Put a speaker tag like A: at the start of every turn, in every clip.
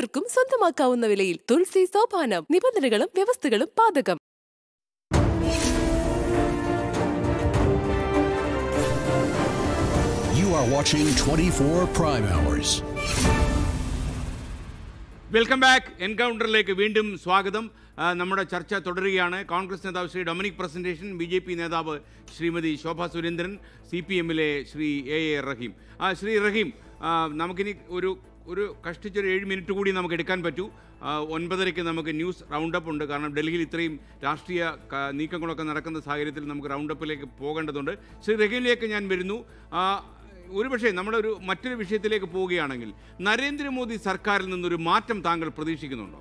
A: ഏവർക്കും സ്വന്തമാക്കാവുന്ന വിലയിൽ തുളസി സോപാനം നിബന്ധനകളും വ്യവസ്ഥകളും ബാധകം
B: You are watching 24 Prime Hours.
C: Welcome back എൻകൗണ്ടറിലേക്ക് വീണ്ടും സ്വാഗതം ആ, നമ്മുടെ ചർച്ച തുടരുകയാണ് കോൺഗ്രസ് നേതാവ് Shri Dominic Presentation B J P നേതാവ് ശ്രീമതി ശോഭ സുരേന്ദ്രൻ സി പി എമ്മിലെ ശ്രീ എ എ റഹീം ആ, ശ്രീ റഹീം ആ, നമുക്കിനി ഒരു ഒരു കഷ്ടിച്ചൊരു ഏഴ് മിനിറ്റ് കൂടി നമുക്ക് എടുക്കാൻ പറ്റൂ ആ, ഒൻപതരയ്ക്ക് നമുക്ക് ന്യൂസ് റൗണ്ടപ്പ് ഉണ്ട് കാരണം ഡൽഹിയിൽ ഇത്രയും രാഷ്ട്രീയ ക- നീക്കങ്ങളൊക്കെ നടക്കുന്ന സാഹചര്യത്തിൽ നമുക്ക് റൗണ്ടപ്പിലേക്ക് പോകേണ്ടതുണ്ട് ശ്രീ റഹീമിലേക്ക് ഞാൻ വരുന്നു ആ, ഒരുപക്ഷെ നമ്മളൊരു മറ്റൊരു വിഷയത്തിലേക്ക് പോവുകയാണെങ്കിൽ നരേന്ദ്രമോദി സർക്കാരിൽ നിന്നൊരു മാറ്റം താങ്കൾ പ്രതീക്ഷിക്കുന്നുണ്ടോ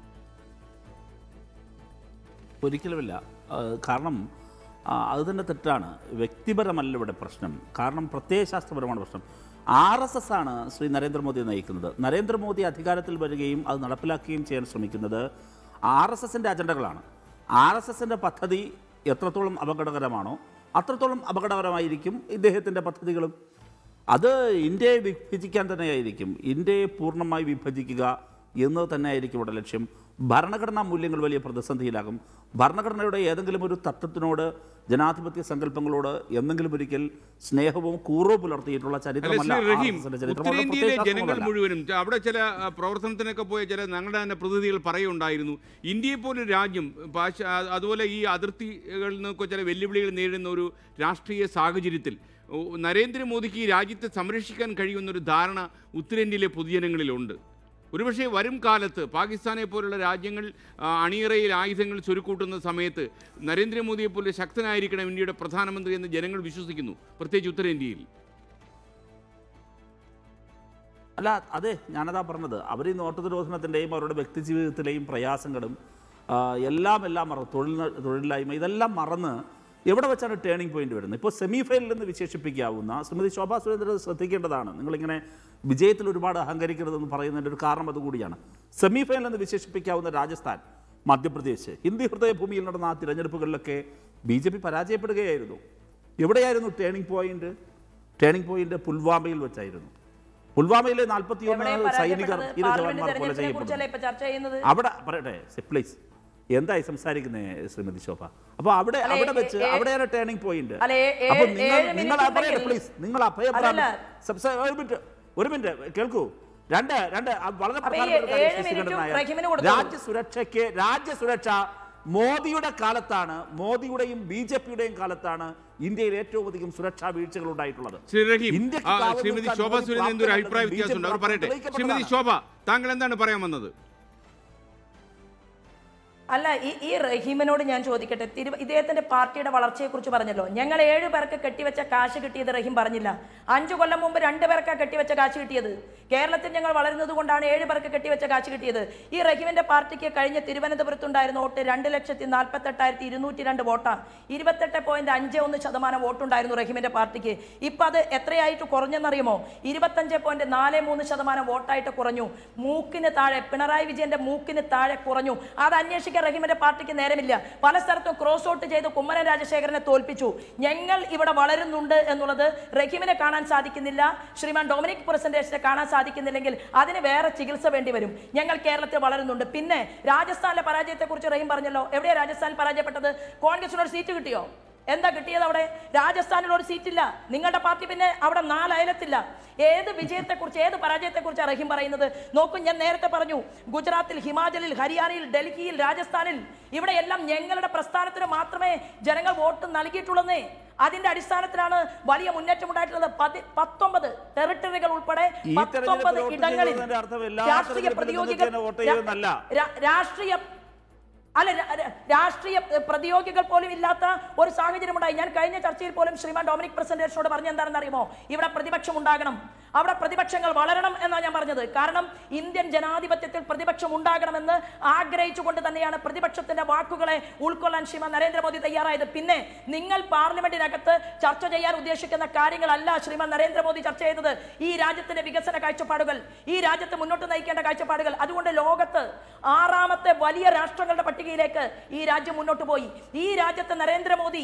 D: ഒരിക്കലുമില്ല ആ, കാരണം ആ, അത് തന്നെ തെറ്റാണ് വ്യക്തിപരമല്ല ഇവിടെ പ്രശ്നം കാരണം പ്രത്യയശാസ്ത്രപരമാണ് പ്രശ്നം ആർ എസ് എസ് ആണ് ശ്രീ നരേന്ദ്രമോദിയെ നയിക്കുന്നത് നരേന്ദ്രമോദി അധികാരത്തിൽ വരികയും അത് നടപ്പിലാക്കുകയും ചെയ്യാൻ ശ്രമിക്കുന്നത് ആർ എസ് എസിൻ്റെ അജണ്ടകളാണ് ആർ എസ് എസിൻ്റെ പദ്ധതി എത്രത്തോളം അപകടകരമാണോ അത്രത്തോളം അപകടകരമായിരിക്കും ഇദ്ദേഹത്തിൻ്റെ പദ്ധതികളും അത് ഇന്ത്യയെ വിഭജിക്കാൻ തന്നെയായിരിക്കും ഇന്ത്യയെ പൂർണ്ണമായി വിഭജിക്കുക എന്നത് തന്നെയായിരിക്കും ഇവിടെ ലക്ഷ്യം ഭരണഘടനാ മൂല്യങ്ങൾ വലിയ പ്രതിസന്ധിയിലാകും ഭരണഘടനയുടെ ഏതെങ്കിലും ഒരു തത്വത്തിനോട് ജനാധിപത്യ സങ്കല്പങ്ങളോട് എന്തെങ്കിലും ഒരിക്കൽ സ്നേഹവും കൂറവും പുലർത്തിയിട്ടുള്ള
C: അല്ല
D: ചരിത്രമല്ല
C: ശ്രീ റഹീം
D: RSS ന്റെ ചരിത്രം. വളരെ
C: ഉത്തരേന്ത്യയിലെ ജനങ്ങൾ
D: പ്രത്യയശാസ്ത്രമല്ല.
C: മുഴുവനും ച- അവിടെ ചില ആ, പ്രവർത്തനത്തിനൊക്കെ പോയ ചില ഞങ്ങളുടെ തന്നെ പ്രതിനിധികൾ പറയുണ്ടായിരുന്നു ഇന്ത്യയെ പോലൊരു രാജ്യം പാശ്ച ആ, അതുപോലെ ഈ അതിർത്തികളിൽ നിന്നൊക്കെ ചില വെല്ലുവിളികൾ നേരിടുന്ന ഒരു രാഷ്ട്രീയ സാഹചര്യത്തിൽ ഓ, നരേന്ദ്രമോദിക്ക് ഈ രാജ്യത്തെ സംരക്ഷിക്കാൻ കഴിയുന്ന ഒരു ധാരണ ഉത്തരേന്ത്യയിലെ പൊതുജനങ്ങളിലുണ്ട് ഒരുപക്ഷെ വരും കാലത്ത് പാകിസ്ഥാനെ പോലുള്ള രാജ്യങ്ങൾ ആ, അണിയറയിൽ ആയുധങ്ങൾ ചുരുക്കൂട്ടുന്ന സമയത്ത് നരേന്ദ്രമോദിയെ പോലെ ശക്തനായിരിക്കണം ഇന്ത്യയുടെ പ്രധാനമന്ത്രി എന്ന് ജനങ്ങൾ വിശ്വസിക്കുന്നു പ്രത്യേകിച്ച് ഉത്തരേന്ത്യയിൽ
D: അല്ല അതെ ഞാനതാ പറഞ്ഞത് അവർ ഈ നോട്ടനിരോധനത്തിൻ്റെയും അവരുടെ വ്യക്തി ജീവിതത്തിലെയും പ്രയാസങ്ങളും ആ, എല്ലാം എല്ലാം മറന്ന് തൊഴിൽ തൊഴിലില്ലായ്മ ഇതെല്ലാം മറന്ന് എവിടെ വെച്ചാണ് ടേണിംഗ് പോയിന്റ് വരുന്നത് ഇപ്പോൾ സെമി ഫൈനൽ എന്ന് വിശേഷിപ്പിക്കാവുന്ന ശ്രീമതി ശോഭാ സുരേന്ദ്രൻ ശ്രദ്ധിക്കേണ്ടതാണ് നിങ്ങളിങ്ങനെ വിജയത്തിൽ ഒരുപാട് അഹങ്കരിക്കരുതെന്ന് പറയുന്നതിൻ്റെ ഒരു കാരണം അതുകൂടിയാണ് സെമി ഫൈനൽ എന്ന് വിശേഷിപ്പിക്കാവുന്ന രാജസ്ഥാൻ മധ്യപ്രദേശ് ഹിന്ദി ഹൃദയഭൂമിയിൽ നടന്ന ആ തിരഞ്ഞെടുപ്പുകളിലൊക്കെ ബി ജെ പി പരാജയപ്പെടുകയായിരുന്നു എവിടെയായിരുന്നു ടേണിംഗ് പോയിന്റ് ടേണിംഗ് പോയിന്റ് പുൽവാമയിൽ വെച്ചായിരുന്നു പുൽവാമയിലെ നാൽപ്പത്തിയൊന്ന്
E: എവിടെ
D: സൈനികർ
E: പരാജയപ്പെട്ടത്?
D: ഇരു
E: പാർലമെന്റ്
D: ജവാന്മാർ കൊല
E: തെരഞ്ഞെടുപ്പിനെ കുറിച്ചല്ലേ
D: ചെയ്യപ്പെടുന്നു
E: ഇപ്പൊ ചർച്ച ചെയ്യുന്നത്
D: അവിടെ പറയട്ടെ പ്ലീസ് എന്തായി സംസാരിക്കുന്നത് ശ്രീമതി ശോഭ അപ്പൊ അവിടെ
E: അല്ല,
D: അവിടെ
E: ഏ-
D: വെച്ച്
E: ഏ-
D: അവിടെയാണ് ടേണിംഗ് പോയിന്റ്
E: അല്ല, ഏ- ഏ-
D: അപ്പൊ നിങ്ങൾ
E: ഏഴ്
D: നിങ്ങൾ
E: മിനിറ്റ്
D: പറയട്ടെ
E: ഉണ്ടെങ്കിൽ-
D: പ്ലീസ് നിങ്ങൾ അഭയം
E: അതല്ല.
D: സംസാ- ഒരു മിനിറ്റ് ഒരു മിനിറ്റ് കേൾക്കൂ രണ്ട് രണ്ട് ആ വളരെ
E: അപ്പൊ ഈ
D: പ്രധാനപ്പെട്ട ഒരു കാര്യം
E: ഏഴ്
D: ശ്രീ
E: മിനിറ്റും
D: ശ്രീകണ്ഠൻ നായർ.
E: റഹീമിന് കൊടുത്തോളൂ.
D: രാജ്യസുരക്ഷയ്ക്ക് രാജ്യസുരക്ഷ മോദിയുടെ കാലത്താണ് മോദിയുടെയും ബി ജെ പിയുടെയും കാലത്താണ് ഇന്ത്യയിൽ ഏറ്റവും അധികം സുരക്ഷാ വീഴ്ചകൾ ഉണ്ടായിട്ടുള്ളത്
C: ശ്രീ റഹീം
D: ഇന്ത്യക്ക്
C: ആ,
D: കാവൽ
C: ശ്രീമതി
D: നിൽക്കാൻ
C: ശോഭ
D: മോദി
C: സുരേന്ദ്രൻ ഒരു അഭിപ്രായ
D: പ്രാപ്തനല്ലെന്ന്
C: വ്യത്യാസമുണ്ട് അവർ
D: ബി ജെ പി
C: പറയട്ടെ ശ്രീമതി
D: തെളിയിക്കപ്പെട്ടതാണ്.
C: ശോഭ താങ്കൾ എന്താണ് പറയാൻ വന്നത്
E: അല്ല ഈ ഈ റഹീമിനോട് ഞാൻ ചോദിക്കട്ടെ തിരു ഇദ്ദേഹത്തിന്റെ പാർട്ടിയുടെ വളർച്ചയെക്കുറിച്ച് പറഞ്ഞല്ലോ ഞങ്ങൾ ഏഴ് പേർക്ക് കെട്ടിവെച്ച കാശ് കിട്ടിയത് റഹീം പറഞ്ഞില്ല അഞ്ചു കൊല്ലം മുമ്പ് രണ്ട് പേർക്കാണ് കെട്ടിവെച്ച കാശ് കിട്ടിയത് കേരളത്തിൽ ഞങ്ങൾ വളരുന്നത് കൊണ്ടാണ് ഏഴ് പേർക്ക് കെട്ടിവെച്ച കാശ് കിട്ടിയത് ഈ റഹീമിന്റെ പാർട്ടിക്ക് കഴിഞ്ഞ തിരുവനന്തപുരത്തുണ്ടായിരുന്ന വോട്ട് രണ്ട് ലക്ഷത്തി നാൽപ്പത്തെട്ടായിരത്തി ഇരുന്നൂറ്റി രണ്ട് വോട്ടാണ് ഇരുപത്തെട്ട് പോയിന്റ് അഞ്ച് ഒന്ന് ശതമാനം വോട്ടുണ്ടായിരുന്നു റഹീമിന്റെ പാർട്ടിക്ക് ഇപ്പൊ അത് എത്രയായിട്ട് കുറഞ്ഞെന്നറിയുമോ ഇരുപത്തഞ്ച് പോയിന്റ് നാല് മൂന്ന് ശതമാനം വോട്ടായിട്ട് കുറഞ്ഞു മൂക്കിന് താഴെ പിണറായി വിജയന്റെ മൂക്കിന് താഴെ കുറഞ്ഞു അത് അന്വേഷിക്കാൻ റഹീമിന്റെ പാർട്ടിക്ക് നേരമില്ല പല സ്ഥലത്തും ക്രോസ് ഔട്ട് ചെയ്ത് കുമ്മനം രാജശേഖരനെ തോൽപ്പിച്ചു ഞങ്ങൾ ഇവിടെ വളരുന്നുണ്ട് എന്നുള്ളത് റഹീമിനെ കാണാൻ സാധിക്കുന്നില്ല ശ്രീമാൻ ഡൊമിനിക് പ്രസന്റേഷനെ കാണാൻ സാധിക്കുന്നില്ലെങ്കിൽ അതിന് വേറെ ചികിത്സ വേണ്ടി വരും ഞങ്ങൾ കേരളത്തിൽ വളരുന്നുണ്ട് പിന്നെ രാജസ്ഥാനിലെ പരാജയത്തെക്കുറിച്ച് റഹീം പറഞ്ഞല്ലോ എവിടെയാ രാജസ്ഥാനിൽ പരാജയപ്പെട്ടത് കോൺഗ്രസിന് ഒരു സീറ്റ് കിട്ടിയോ എന്താ കിട്ടിയത് അവിടെ രാജസ്ഥാനിൽ ഒരു സീറ്റില്ല നിങ്ങളുടെ പാർട്ടി പിന്നെ അവിടെ നാലയലത്തില്ല ഏത് വിജയത്തെക്കുറിച്ച് ഏത് പരാജയത്തെക്കുറിച്ച് റഹീം പറയുന്നത് നോക്കൂ ഞാൻ നേരത്തെ പറഞ്ഞു ഗുജറാത്തിൽ ഹിമാചലിൽ ഹരിയാനയിൽ ഡൽഹിയിൽ രാജസ്ഥാനിൽ ഇവിടെ എല്ലാം ഞങ്ങളുടെ പ്രസ്ഥാനത്തിന് മാത്രമേ ജനങ്ങൾ വോട്ട് നൽകിയിട്ടുള്ളന്നേ അതിന്റെ അടിസ്ഥാനത്തിലാണ് വലിയ മുന്നേറ്റം ഉണ്ടായിട്ടുള്ളത് പതി- പത്തൊമ്പത് ടെറിട്ടറികൾ ഉൾപ്പെടെ
D: ഈ
E: പത്തൊമ്പത്
D: തെരഞ്ഞെടുപ്പിൽ വോട്ട്
E: ഇടങ്ങളിൽ
D: ചെയ്യുന്നതിന്റെ അർത്ഥം എല്ലാ
E: രാഷ്ട്രീയ
D: തെരഞ്ഞെടുപ്പിലും
E: പ്രതിയോഗികൾ
D: നിങ്ങൾക്ക് തന്നെ വോട്ട് ചെയ്യുമെന്നല്ല.
E: രാ- രാഷ്ട്രീയ അല്ല രാ- രാ- രാഷ്ട്രീയ ഏഹ്, പ്രതിയോഗികൾ പോലും ഇല്ലാത്ത ഒരു സാഹചര്യം ഉണ്ടായി ഞാൻ കഴിഞ്ഞ ചർച്ചയിൽ പോലും ശ്രീമാൻ ഡൊമിനിക് പ്രസന്റേഷനോട് പറഞ്ഞ എന്താണെന്ന് അറിയുമോ ഇവിടെ പ്രതിപക്ഷം ഉണ്ടാകണം അവിടെ പ്രതിപക്ഷങ്ങൾ വളരണം എന്നാണ് ഞാൻ പറഞ്ഞത് കാരണം ഇന്ത്യൻ ജനാധിപത്യത്തിൽ പ്രതിപക്ഷം ഉണ്ടാകണമെന്ന് ആഗ്രഹിച്ചുകൊണ്ട് തന്നെയാണ് പ്രതിപക്ഷത്തിന്റെ വാക്കുകളെ ഉൾക്കൊള്ളാൻ ശ്രീമാൻ നരേന്ദ്രമോദി തയ്യാറായത് പിന്നെ നിങ്ങൾ പാർലമെന്റിനകത്ത് ചർച്ച ചെയ്യാൻ ഉദ്ദേശിക്കുന്ന കാര്യങ്ങളല്ല ശ്രീമാൻ നരേന്ദ്രമോദി ചർച്ച ചെയ്തത് ഈ രാജ്യത്തിന്റെ വികസന കാഴ്ചപ്പാടുകൾ ഈ രാജ്യത്തെ മുന്നോട്ട് നയിക്കേണ്ട കാഴ്ചപ്പാടുകൾ അതുകൊണ്ട് ലോകത്ത് ആറാമത്തെ വലിയ രാഷ്ട്രങ്ങളുടെ പട്ടികയിലേക്ക് ഈ രാജ്യം മുന്നോട്ട് പോയി ഈ രാജ്യത്തെ നരേന്ദ്രമോദി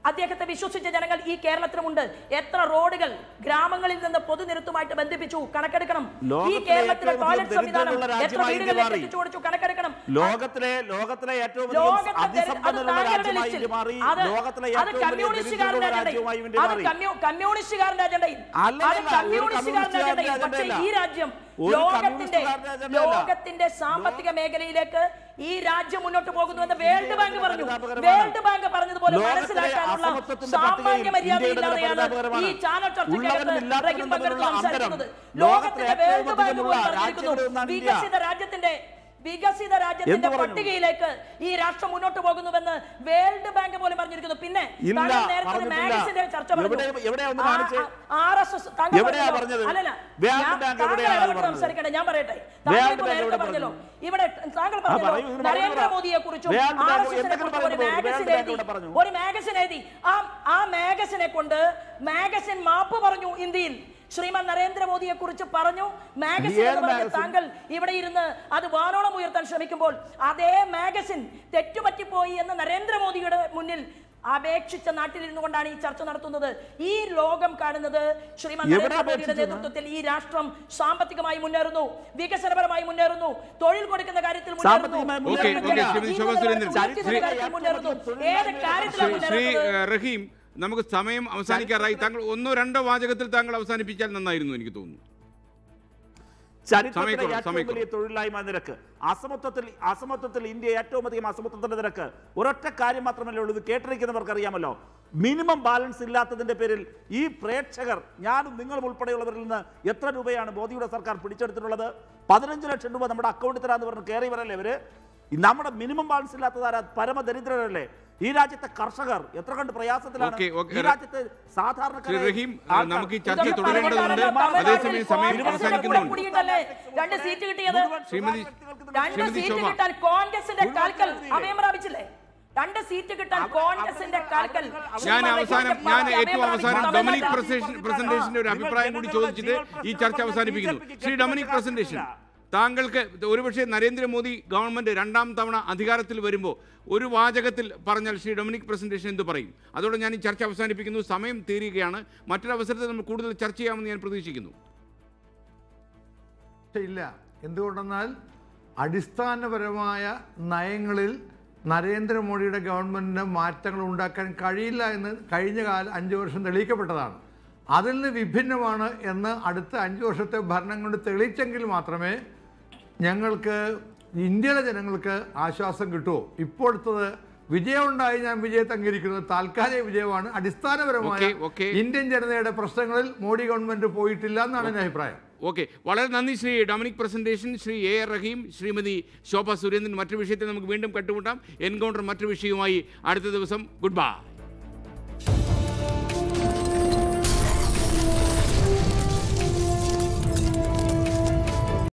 E: അദ്ദേഹത്തെ വിശ്വസിച്ച ജനങ്ങൾ ഈ കേരളത്തിലുമുണ്ട് എത്ര റോഡുകൾ ഗ്രാമങ്ങളിൽ നിന്ന് പൊതുനിരത്തുമായിട്ട് ബന്ധിപ്പിച്ചു കണക്കെടുക്കണം ഈ
D: ലോകത്തിലെ
E: കേരളത്തിലെ
D: ഏറ്റവും
E: ടോയ്ലറ്റ് സംവിധാനം
D: ദരിദ്രമുള്ള
E: എത്ര
D: രാജ്യമായി ഇന്ത്യ
E: വീടുകളിലേക്ക്
D: മാറി.
E: എത്തിച്ചു കൊടുത്തു കണക്കെടുക്കണം
D: ലോകത്തിലെ ലോകത്തിലെ ഏറ്റവും അധികം
E: ലോകത്തെ ദരി- അത്
D: അതിസമ്പന്നരുള്ള
E: താങ്കളുടെ
D: രാജ്യമായി
E: ലിസ്റ്റിൽ.
D: ഇന്ത്യ മാറി
E: അത്
D: ലോകത്തിലെ
E: അത്
D: ഏറ്റവും വലിയ
E: കമ്മ്യൂണിസ്റ്റുകാരുടെ
D: ദരിദ്രമുള്ള
E: അജണ്ടയിൽ.
D: രാജ്യമായി ഇന്ത്യ
E: അത്
D: മാറി
E: കമ്മ്യൂ- കമ്മ്യൂണിസ്റ്റുകാരുടെ അജണ്ടയിൽ
D: അല്ല,
E: അത്
D: അല്ല, ഒരു
E: കമ്മ്യൂണിസ്റ്റുകാരുടെ
D: കമ്മ്യൂണിസ്റ്റുകാരുടെ
E: അജണ്ടയിൽ പക്ഷേ
D: അജണ്ടയല്ല.
E: ഈ രാജ്യം
D: ഒരു
E: ലോകത്തിന്റെ
D: കമ്മ്യൂണിസ്റ്റുകാരുടെ അജണ്ടയല്ല.
E: ലോകത്തിന്റെ സാമ്പത്തിക മേഖലയിലേക്ക് ഈ രാജ്യം മുന്നോട്ട് പോകുന്നുവെന്ന് വേൾഡ് ബാങ്ക് പറഞ്ഞു
D: പരിതാപകരമാണ്.
E: വേൾഡ് ബാങ്ക് പറഞ്ഞതുപോലെ
D: ലോകത്തിലെ
E: മനസ്സിലാക്കാനുള്ള
D: അസമത്വത്തിന്റെ
E: സാമാന്യ
D: പട്ടികയിൽ
E: മര്യാദ
D: ഇന്ത്യയുടെ
E: ഇല്ലാതെയാണ്
D: പരിതാപകരമാണ്.
E: ഈ ചാനൽ
D: ഉള്ളവനും
E: ചർച്ചയ്ക്കകത്ത്
D: ഇല്ലാത്തവനും
E: റഹീം പങ്കെടുത്ത്
D: തമ്മിലുള്ള
E: സംസാരിക്കുന്നത്
D: അന്തരം.
E: ലോകത്തിന്റെ
D: ലോകത്തിലെ
E: വേൾഡ്
D: ഏറ്റവും
E: ബാങ്ക്
D: അധികമുള്ള
E: പോലും പറഞ്ഞിരിക്കുന്നു
D: രാജ്യങ്ങളിലൊന്നാണ് ഇന്ത്യ.
E: വികസിത രാജ്യത്തിന്റെ വികസിത രാജ്യത്തിന്റെ
D: എന്ത് പറഞ്ഞു?
E: പട്ടികയിലേക്ക് ഈ രാഷ്ട്രം മുന്നോട്ട് പോകുന്നുവെന്ന് വേൾഡ് ബാങ്ക് പോലും പറഞ്ഞിരിക്കുന്നു പിന്നെ
D: ഇല്ല,
E: താങ്കൾ നേരത്തെ ഒരു
D: പറഞ്ഞിട്ടില്ല.
E: മാഗസിന്റെ ചർച്ച പറഞ്ഞു
D: എവിടെ- എവിടെയാ ഒന്ന്
E: ആ-
D: കാണിച്ചേ?
E: ആ- RSS താങ്കൾ
D: എവിടെയാ
E: പറഞ്ഞല്ലോ.
D: പറഞ്ഞത്?
E: അല്ലല്ല,
D: വേൾഡ്
E: ഞാൻ-
D: ബാങ്ക്
E: താങ്കൾ
D: എവിടെയാണ്
E: ഇടപെട്ട്
D: പറഞ്ഞത്?
E: സംസാരിക്കട്ടെ ഞാൻ പറയട്ടെ
D: വേൾഡ്
E: താങ്കൾ
D: ബാങ്ക്
E: നേരത്തെ
D: എവിടെ
E: പറഞ്ഞല്ലോ
D: പറഞ്ഞു?
E: ഇവിടെ താങ്കൾ
D: പറയൂ,
E: പറഞ്ഞല്ലോ
D: ഇതിന് മറുപടി പറ.
E: നരേന്ദ്രമോദിയെ കുറിച്ചും
D: വേൾഡ് ബാങ്ക്
E: ആർ എസ് എസിനെ
D: എന്തെങ്കിലും
E: കുറിച്ചും ഒരു
D: പറഞ്ഞു.
E: മാഗസിൻ
D: വേൾഡ് ബാങ്ക്
E: എഴുതി
D: ഇവിടെ പറഞ്ഞു.
E: ഒരു മാഗസിൻ എഴുതി ആ ആ മാഗസിനെ കൊണ്ട് മാഗസിൻ മാപ്പ് പറഞ്ഞു ഇന്ത്യയിൽ ശ്രീമാൻ നരേന്ദ്രമോദിയെ കുറിച്ച് പറഞ്ഞു മാഗസിൻ
D: ഏത്
E: എന്ന് പറഞ്ഞ
D: മാഗസിൻ?
E: താങ്കൾ ഇവിടെ ഇരുന്ന് അത് വാനോളം ഉയർത്താൻ ശ്രമിക്കുമ്പോൾ അതേ മാഗസിൻ തെറ്റുപറ്റിപ്പോയി എന്ന് നരേന്ദ്രമോദിയുടെ മുന്നിൽ അപേക്ഷിച്ച നാട്ടിലിരുന്നു കൊണ്ടാണ് ഈ ചർച്ച നടത്തുന്നത് ഈ ലോകം കാണുന്നത് ശ്രീമാൻ
D: എവിടെ
E: നരേന്ദ്രമോദിയുടെ
D: അപേക്ഷിച്ചത്?
E: നേതൃത്വത്തിൽ ഈ രാഷ്ട്രം സാമ്പത്തികമായി മുന്നേറുന്നു വികസനപരമായി മുന്നേറുന്നു തൊഴിൽ കൊടുക്കുന്ന കാര്യത്തിൽ മുന്നേറുന്നു
D: സാമ്പത്തികമായി
C: ഓക്കെ
D: മുന്നേറുന്നില്ല.
C: ഓക്കെ ശ്രീമതി ശോഭ സുരേന്ദ്രൻ
E: ജീവിത
C: ശ്രീ
E: കാര്യത്തിൽ മുന്നേറുന്നു ഏത് കാര്യത്തിലാണ്
C: ശ്രീ ശ്രീ
E: മുന്നേറുന്നത്
C: ഏഹ്, റഹീം നമുക്ക് സമയം അവസാനിക്കാറായി താങ്കൾ ഒന്നോ രണ്ടോ വാചകത്തിൽ താങ്കൾ അവസാനിപ്പിച്ചാൽ നന്നായിരുന്നു എനിക്ക് തോന്നുന്നു
D: ചരിത്രത്തിലെ
C: സമയക്കുറവ്,
D: ഏറ്റവും
C: സമയക്കുറവ്.
D: വലിയ തൊഴിലില്ലായ്മ നിരക്ക് അസമത്വത്തിൽ അസമത്വത്തിൽ ഇന്ത്യ ഏറ്റവും അധികം അസമത്വത്തിന്റെ നിരക്ക് ഒരൊറ്റ കാര്യം മാത്രമല്ലേ ഉള്ളൂ ഇത് കേട്ടിരിക്കുന്നവർക്ക് അറിയാമല്ലോ മിനിമം ബാലൻസ് ഇല്ലാത്തതിന്റെ പേരിൽ ഈ പ്രേക്ഷകർ ഞാനും നിങ്ങളും ഉൾപ്പെടെയുള്ളവരിൽ നിന്ന് എത്ര രൂപയാണ് മോദിയുടെ സർക്കാർ പിടിച്ചെടുത്തിട്ടുള്ളത് പതിനഞ്ച് ലക്ഷം രൂപ നമ്മുടെ അക്കൗണ്ടിൽ തരാന്ന് പറഞ്ഞ് കയറി വരല്ലേ ഇവര് ഈ നമ്മുടെ മിനിമം ബാലൻസ് ഇല്ലാത്തതാരാ പരമദരിദ്രരല്ലേ ഈ രാജ്യത്തെ കർഷകർ എത്ര കണ്ട് പ്രയാസത്തിലാണ്
C: ഓക്കേ, ഓക്കേ.
D: ഈ രാജ്യത്തെ
C: ശ്രീ
D: സാധാരണക്കാരായ
C: റഹീം
D: ആൾക്കാർ-
C: നമുക്ക് ഈ ചർച്ച
E: ഇതൊക്കെ
C: തുടരേണ്ടതുണ്ട്
E: പറഞ്ഞിട്ടാണല്ലോ
C: അതേസമയം സമയം
E: കോൺഗ്രസിന്റെ
C: അവസാനിക്കുന്നുണ്ട്
E: കൂടിയിട്ടല്ലേ രണ്ട് സീറ്റ് കിട്ടിയത്
C: ശ്രീമതി
E: രണ്ട്
C: ശ്രീമതി
E: സീറ്റ്
C: ശോഭ.
E: കിട്ടാൻ കോൺഗ്രസിന്റെ
D: മുഴുവൻ
E: കാൽക്കൽ
D: കരുതിയില്ലേ?
E: അഭയം പ്രാപിച്ചില്ലേ രണ്ട് സീറ്റ് കിട്ടാൻ കോൺഗ്രസിന്റെ കാൽക്കൽ
C: ഞാൻ അവസാനം ഞാൻ ഏറ്റവും അവസാനം ഡൊമിനിക്
E: തമിഴ്നാട്ടിൽ
C: പ്രസന്റേഷൻ പ്രസന്റേഷന്റെ ഒരു അഭിപ്രായം കൂടി ചോദിച്ചിട്ട് ഈ ചർച്ച അവസാനിപ്പിക്കുന്നു ശ്രീ ഡൊമിനിക് പ്രസന്റേഷൻ താങ്കൾക്ക് ഒരുപക്ഷെ നരേന്ദ്രമോദി ഗവൺമെന്റ് രണ്ടാം തവണ അധികാരത്തിൽ വരുമ്പോൾ ഒരു വാചകത്തിൽ പറഞ്ഞാൽ ശ്രീ ഡൊമിനിക് പ്രസന്റേഷൻ എന്ത് പറയും അതോടെ ഞാൻ ഈ ചർച്ച അവസാനിപ്പിക്കുന്നു സമയം തീരുകയാണ് മറ്റൊരു അവസരത്തിൽ നമ്മൾ കൂടുതൽ ചർച്ച ചെയ്യാമെന്ന് ഞാൻ പ്രതീക്ഷിക്കുന്നു
F: ഇല്ല എന്തുകൊണ്ടെന്നാൽ അടിസ്ഥാനപരമായ നയങ്ങളിൽ നരേന്ദ്രമോദിയുടെ ഗവൺമെന്റിന് മാറ്റങ്ങൾ ഉണ്ടാക്കാൻ കഴിയില്ല എന്ന് കഴിഞ്ഞ കാല അഞ്ച് വർഷം തെളിയിക്കപ്പെട്ടതാണ് അതിൽ നിന്ന് വിഭിന്നമാണ് എന്ന് അടുത്ത അഞ്ച് വർഷത്തെ ഭരണം കൊണ്ട് തെളിയിച്ചെങ്കിൽ മാത്രമേ ഞങ്ങൾക്ക് ഇന്ത്യയിലെ ജനങ്ങൾക്ക് ആശ്വാസം കിട്ടുമോ ഇപ്പോഴത്തത് വിജയമുണ്ടായി ഞാൻ വിജയത്തെ അംഗീകരിക്കുന്നത് താൽക്കാലിക വിജയമാണ് അടിസ്ഥാനപരമായ
C: ഓക്കേ, ഓക്കേ.
F: ഇന്ത്യൻ ജനതയുടെ പ്രശ്നങ്ങളിൽ മോഡി ഗവൺമെന്റ് പോയിട്ടില്ല എന്നാണ് എൻ്റെ അഭിപ്രായം
C: ഓക്കെ വളരെ നന്ദി Shri Dominic Presentation Shri A R Rahim Shrimati Shobha Surendran മറ്റു വിഷയത്തിൽ നമുക്ക് വീണ്ടും കണ്ടുമുട്ടാം എൻകൗണ്ടർ മറ്റു വിഷയവുമായി അടുത്ത ദിവസം ഗുഡ് ബൈ